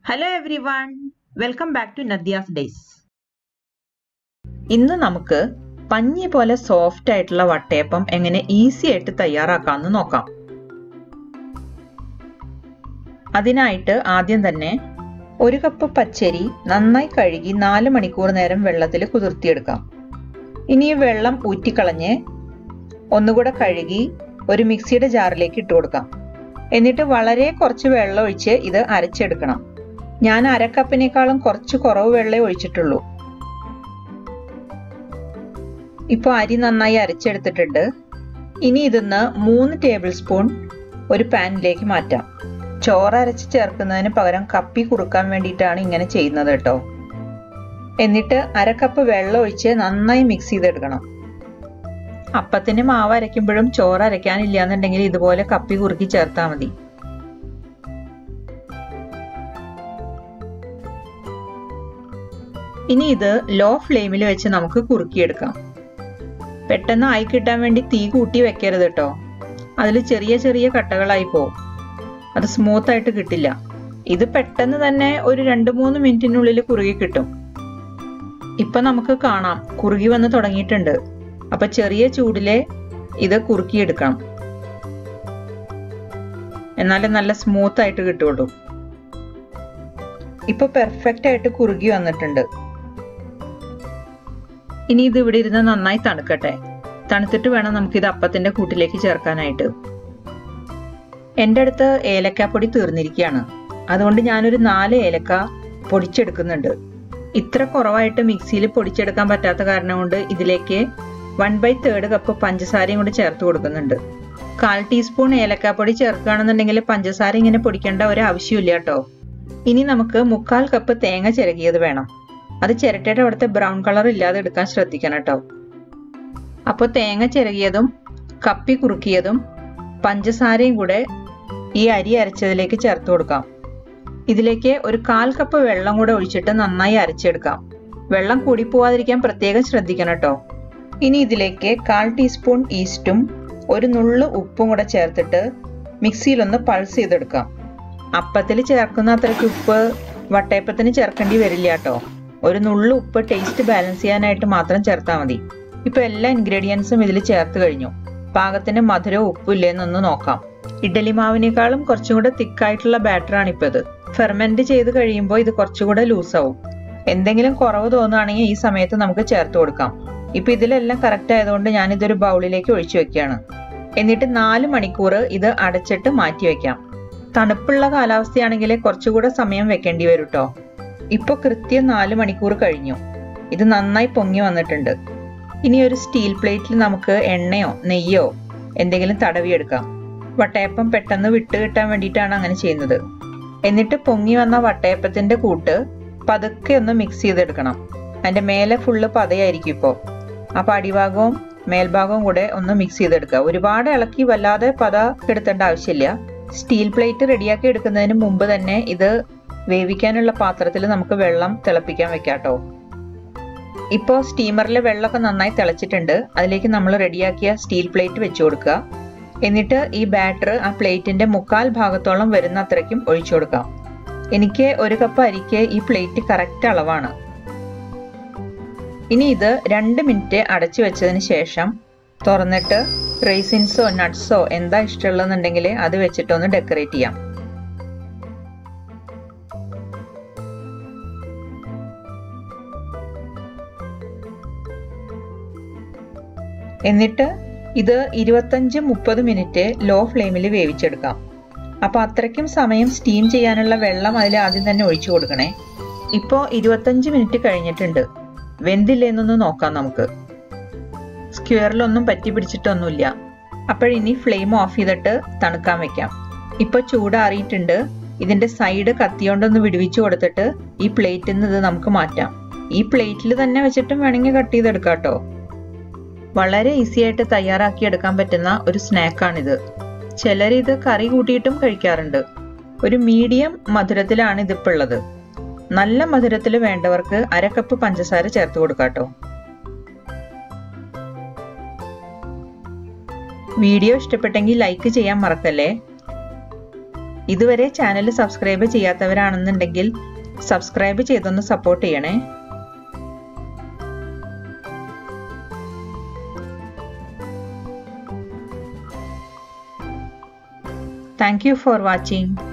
hello everyone welcome back to Nadya's days ഇന്ന് നമുക്ക് പഞ്ഞി പോലെ സോഫ്റ്റ് ആയിട്ടുള്ള വട്ടയപ്പം എങ്ങനെ ഈസി ആയിട്ട് തയ്യാറാക്കാമെന്ന് നോക്കാം അതിനായിട്ട് ആദ്യം തന്നെ ഒരു കപ്പ് പച്ചരി നന്നായി കഴുകി നാല് മണിക്കൂർ നേരം വെള്ളത്തിൽ കുതിർത്തിയെടുക്കാം ഇനി ഈ വെള്ളം ഊറ്റിക്കളഞ്ഞ് ഒന്നുകൂടെ കഴുകി ഒരു മിക്സിയുടെ ജാറിലേക്ക് ഇട്ട് കൊടുക്കാം എന്നിട്ട് വളരെ കുറച്ച് വെള്ളം ഒഴിച്ച് ഇത് അരച്ചെടുക്കണം ഞാൻ അരക്കപ്പിനേക്കാളും കുറച്ച് കുറവ് വെള്ളമേ ഒഴിച്ചിട്ടുള്ളൂ ഇപ്പോൾ അരി നന്നായി അരച്ചെടുത്തിട്ടുണ്ട് ഇനി ഇതിന്ന് മൂന്ന് ടേബിൾ സ്പൂൺ ഒരു പാനിലേക്ക് മാറ്റാം ചോറ് അരച്ച് ചേർക്കുന്നതിന് പകരം കപ്പി കുറുക്കാൻ വേണ്ടിയിട്ടാണ് ഇങ്ങനെ ചെയ്യുന്നത് കേട്ടോ എന്നിട്ട് അരക്കപ്പ് വെള്ളം ഒഴിച്ച് നന്നായി മിക്സ് ചെയ്തെടുക്കണം അപ്പത്തിന് മാവ് അരയ്ക്കുമ്പോഴും ചോറ് അരയ്ക്കാനില്ല എന്നുണ്ടെങ്കിൽ ഇതുപോലെ കപ്പി കുറുക്കി ചേർത്താൽ മതി ഇനി ഇത് ലോ ഫ്ലെയിമിൽ വെച്ച് നമുക്ക് കുറുക്കിയെടുക്കാം പെട്ടെന്ന് ആയി കിട്ടാൻ വേണ്ടി തീ കൂട്ടി വെക്കരുത് കേട്ടോ അതിൽ ചെറിയ ചെറിയ കട്ടകളായി പോവും അത് സ്മൂത്ത് ആയിട്ട് കിട്ടില്ല ഇത് പെട്ടെന്ന് തന്നെ ഒരു രണ്ട് മൂന്ന് മിനിറ്റിനുള്ളിൽ കുറുകി കിട്ടും ഇപ്പൊ നമുക്ക് കാണാം കുറുകി വന്ന് തുടങ്ങിയിട്ടുണ്ട് അപ്പൊ ചെറിയ ചൂടിലെ ഇത് കുറുക്കിയെടുക്കണം എന്നാലേ നല്ല സ്മൂത്ത് ആയിട്ട് കിട്ടുള്ളൂ ഇപ്പൊ പെർഫെക്റ്റ് ആയിട്ട് കുറുകി വന്നിട്ടുണ്ട് ഇനി ഇത് ഇവിടെ ഇരുന്ന് നന്നായി തണുക്കട്ടെ തണുത്തിട്ട് വേണം നമുക്കിത് അപ്പത്തിന്റെ കൂട്ടിലേക്ക് ചേർക്കാനായിട്ട് എൻ്റെ അടുത്ത് ഏലക്കാപ്പൊടി തീർന്നിരിക്കുകയാണ് അതുകൊണ്ട് ഞാനൊരു നാല് ഏലക്ക പൊടിച്ചെടുക്കുന്നുണ്ട് ഇത്ര കുറവായിട്ട് മിക്സിയിൽ പൊടിച്ചെടുക്കാൻ പറ്റാത്ത കാരണം കൊണ്ട് ഇതിലേക്ക് വൺ ബൈ തേർഡ് കപ്പ് പഞ്ചസാരയും കൂടി ചേർത്ത് കൊടുക്കുന്നുണ്ട് കാൽ ടീസ്പൂൺ ഏലക്കാപ്പൊടി ചേർക്കുകയാണെന്നുണ്ടെങ്കിൽ പഞ്ചസാര ഇങ്ങനെ പൊടിക്കേണ്ട ഒരു ആവശ്യമില്ല കേട്ടോ ഇനി നമുക്ക് മുക്കാൽ കപ്പ് തേങ്ങ ചിരകിയത് വേണം അത് ചിരട്ടയുടെ അവിടുത്തെ ബ്രൗൺ കളർ ഇല്ലാതെ എടുക്കാൻ ശ്രദ്ധിക്കണം കേട്ടോ അപ്പോൾ തേങ്ങ ചിരകിയതും കപ്പി കുറുക്കിയതും പഞ്ചസാരയും കൂടെ ഈ അരി അരച്ചതിലേക്ക് ചേർത്ത് കൊടുക്കാം ഇതിലേക്ക് ഒരു കാൽ കപ്പ് വെള്ളം കൂടെ ഒഴിച്ചിട്ട് നന്നായി അരച്ചെടുക്കാം വെള്ളം കൂടിപ്പോവാതിരിക്കാൻ പ്രത്യേകം ശ്രദ്ധിക്കണം കേട്ടോ ഇനി ഇതിലേക്ക് കാൽ ടീസ്പൂൺ ഈസ്റ്റും ഒരു നുള്ളു ഉപ്പും കൂടെ ചേർത്തിട്ട് മിക്സിയിലൊന്ന് പൾസ് ചെയ്തെടുക്കാം അപ്പത്തിൽ ചേർക്കുന്ന അത്രയ്ക്ക് ഉപ്പ് വട്ടയപ്പത്തിന് ചേർക്കേണ്ടി വരില്ല കേട്ടോ ഒരു നുള്ളു ഉപ്പ് ടേസ്റ്റ് ബാലൻസ് ചെയ്യാനായിട്ട് മാത്രം ചേർത്താൽ മതി ഇപ്പൊ എല്ലാ ഇൻഗ്രീഡിയൻസും ഇതിൽ ചേർത്ത് കഴിഞ്ഞു പാകത്തിന് മധുരവും ഉപ്പും ഇല്ലേന്നൊന്ന് നോക്കാം ഇഡലി മാവിനേക്കാളും കുറച്ചും കൂടെ തിക്കായിട്ടുള്ള ബാറ്ററാണ് ഇപ്പൊ ഇത് ഫെർമെന്റ് ചെയ്ത് കഴിയുമ്പോൾ ഇത് കുറച്ചുകൂടെ ലൂസാവും എന്തെങ്കിലും കുറവ് തോന്നുകയാണെങ്കിൽ ഈ സമയത്ത് നമുക്ക് ചേർത്ത് കൊടുക്കാം ഇപ്പൊ ഇതിലെല്ലാം കറക്റ്റ് ആയതുകൊണ്ട് ഞാൻ ഇതൊരു ബൗളിലേക്ക് ഒഴിച്ചു വെക്കുകയാണ് എന്നിട്ട് നാല് മണിക്കൂർ ഇത് അടച്ചിട്ട് മാറ്റി വെക്കാം തണുപ്പുള്ള കാലാവസ്ഥയാണെങ്കിൽ കുറച്ചുകൂടെ സമയം വെക്കേണ്ടി വരും കേട്ടോ ഇപ്പൊ കൃത്യം നാല് മണിക്കൂർ കഴിഞ്ഞു ഇത് നന്നായി പൊങ്ങി വന്നിട്ടുണ്ട് ഇനി ഒരു സ്റ്റീൽ പ്ലേറ്റിൽ നമുക്ക് എണ്ണയോ നെയ്യോ എന്തെങ്കിലും തടവിയെടുക്കാം വട്ടയപ്പം പെട്ടെന്ന് വിട്ട് കിട്ടാൻ വേണ്ടിയിട്ടാണ് അങ്ങനെ ചെയ്യുന്നത് എന്നിട്ട് പൊങ്ങി വന്ന വട്ടയപ്പത്തിന്റെ കൂട്ട് പതുക്കെ ഒന്ന് മിക്സ് ചെയ്തെടുക്കണം അതിന്റെ മേലെ ഫുള്ള് പതയായിരിക്കും ഇപ്പോൾ അപ്പൊ അടിഭാഗവും മേൽഭാഗവും കൂടെ ഒന്ന് മിക്സ് ചെയ്തെടുക്കുക ഒരുപാട് ഇളക്കി വല്ലാതെ പത എടുത്തേണ്ട ആവശ്യമില്ല സ്റ്റീൽ പ്ലേറ്റ് റെഡിയാക്കി എടുക്കുന്നതിന് മുമ്പ് തന്നെ ഇത് വേവിക്കാനുള്ള പാത്രത്തിൽ നമുക്ക് വെള്ളം തിളപ്പിക്കാൻ വെക്കാട്ടോ ഇപ്പോൾ സ്റ്റീമറിലെ വെള്ളമൊക്കെ നന്നായി തിളച്ചിട്ടുണ്ട് അതിലേക്ക് നമ്മൾ റെഡിയാക്കിയ സ്റ്റീൽ പ്ലേറ്റ് വെച്ചു കൊടുക്കുക എന്നിട്ട് ഈ ബാറ്റർ ആ പ്ലേറ്റിന്റെ മുക്കാൽ ഭാഗത്തോളം വരുന്ന അത്രയ്ക്കും ഒഴിച്ചു കൊടുക്കാം എനിക്ക് ഒരു കപ്പ് അരിക്ക് ഈ പ്ലേറ്റ് കറക്റ്റ് അളവാണ് ഇനി ഇത് രണ്ട് മിനിറ്റ് അടച്ചു വെച്ചതിന് ശേഷം തുറന്നിട്ട് റേസിൻസോ നട്ട്സോ എന്താ ഇഷ്ടമുള്ളതെന്നുണ്ടെങ്കിൽ അത് വെച്ചിട്ടൊന്ന് ഡെക്കറേറ്റ് ചെയ്യാം എന്നിട്ട് ഇത് ഇരുപത്തഞ്ച് മുപ്പത് മിനിറ്റ് ലോ ഫ്ലെയിമിൽ വേവിച്ചെടുക്കാം അപ്പൊ അത്രയ്ക്കും സമയം സ്റ്റീം ചെയ്യാനുള്ള വെള്ളം അതിൽ ആദ്യം തന്നെ ഒഴിച്ചു കൊടുക്കണേ ഇപ്പോൾ ഇരുപത്തഞ്ച് മിനിറ്റ് കഴിഞ്ഞിട്ടുണ്ട് വെന്തില്ലെന്നൊന്ന് നോക്കാം നമുക്ക് സ്ക്വയറിലൊന്നും പറ്റി പിടിച്ചിട്ടൊന്നുമില്ല അപ്പോഴിനി ഫ്ലെയിം ഓഫ് ചെയ്തിട്ട് തണുക്കാൻ വെക്കാം ഇപ്പോൾ ചൂടാറിയിട്ടുണ്ട് ഇതിന്റെ സൈഡ് കത്തിയോണ്ടൊന്ന് വിടുവിച്ചു കൊടുത്തിട്ട് ഈ പ്ലേറ്റിൽ നിന്ന് ഇത് നമുക്ക് മാറ്റാം ഈ പ്ലേറ്റിൽ തന്നെ വെച്ചിട്ടും വേണമെങ്കിൽ കട്ട് ചെയ്തെടുക്കാം കേട്ടോ വളരെ ഈസി ആയിട്ട് തയ്യാറാക്കി എടുക്കാൻ പറ്റുന്ന ഒരു സ്നാക്കാണിത് ചിലർ ഇത് കറി കൂട്ടിയിട്ടും കഴിക്കാറുണ്ട് ഒരു മീഡിയം മധുരത്തിലാണ് ഇതിപ്പോൾ ഉള്ളത് നല്ല മധുരത്തിൽ വേണ്ടവർക്ക് അര കപ്പ് പഞ്ചസാര ചേർത്ത് കൊടുക്കാട്ടോ വീഡിയോ ഇഷ്ടപ്പെട്ടെങ്കിൽ ലൈക്ക് ചെയ്യാൻ മറക്കല്ലേ ഇതുവരെ ചാനൽ സബ്സ്ക്രൈബ് ചെയ്യാത്തവരാണെന്നുണ്ടെങ്കിൽ സബ്സ്ക്രൈബ് ചെയ്തൊന്ന് സപ്പോർട്ട് ചെയ്യണേ താങ്ക് യു ഫോർ വാച്ചിങ്